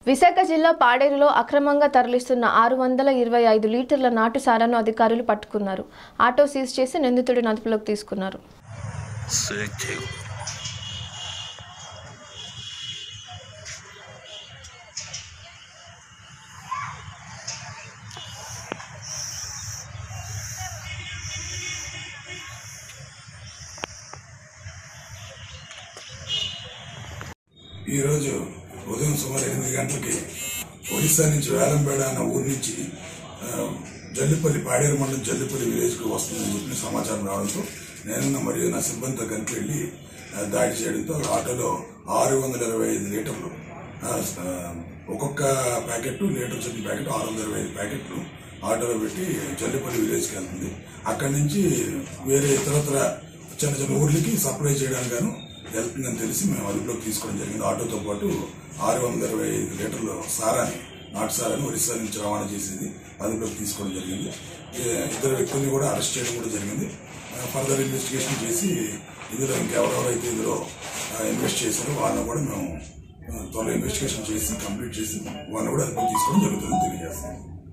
విశాఖ జిల్లా పాడేరులో అక్రమంగా తరలిస్తున్న ఆరు వందల ఇరవై ఐదు లీటర్ల నాటు సారాను అధికారులు పట్టుకున్నారు ఆటో సీజ్ చేసి నిందితుడిని అదుపులోకి తీసుకున్నారు సెలెక్ట్ చేయు ఈరోజు ఉదయం సుమారు ఎనిమిది గంటలకి ఒడిశా నుంచి వేలంపేట అన్న ఊరి నుంచి ఆ, జల్లిపల్లి పాడేరు మండలం జల్లిపల్లి విలేజ్కి వస్తుందని చెప్పి సమాచారం రావడంతో నేను మరియు నా సిబ్బందితో కలిపి వెళ్ళి ఆ, దాడి చేయడంతో ఆటోలో ఆరు వందల ఇరవై ఐదు లీటర్లు ఆ, ఆ, ఒక్కొక్క ప్యాకెట్ లీటర్ చొప్పున ప్యాకెట్ ఆరు వందల ఇరవై ఐదు ప్యాకెట్లు ఆటోలో పెట్టి జల్లిపల్లి విలేజ్కి వెళ్తుంది అక్కడి నుంచి వేరే ఇతరత్ర చిన్న చిన్న ఊర్లకి సప్లై చేయడానికి గాను వెళ్తుందని తెలిసి మేము అదుపులోకి తీసుకోవడం జరిగింది ఆటోతో పాటు ఆరు వందల ఇరవై ఐదు లీటర్ల సారాన్ని నాటు సారాన్ని ఒరిస్సా నుంచి రవాణా చేసింది అదుపులోకి తీసుకోవడం జరిగింది ఏ- ఇద్దరు వ్యక్తుల్ని కూడా అరెస్ట్ చేయడం కూడా జరిగింది ఫర్దర్ ఇన్వెస్టిగేషన్ చేసి ఇందులో ఇంకెవరెవరైతే ఇందులో ఇన్వెస్ట్ చేశారో వాళ్ళని కూడా మేము ఆ, త్వరలో ఇన్వెస్టిగేషన్ చేసి కంప్లీట్ చేసి వాళ్ళని కూడా అదుపులోకి తీసుకోవడం జరుగుతుందని తెలియజేస్తాం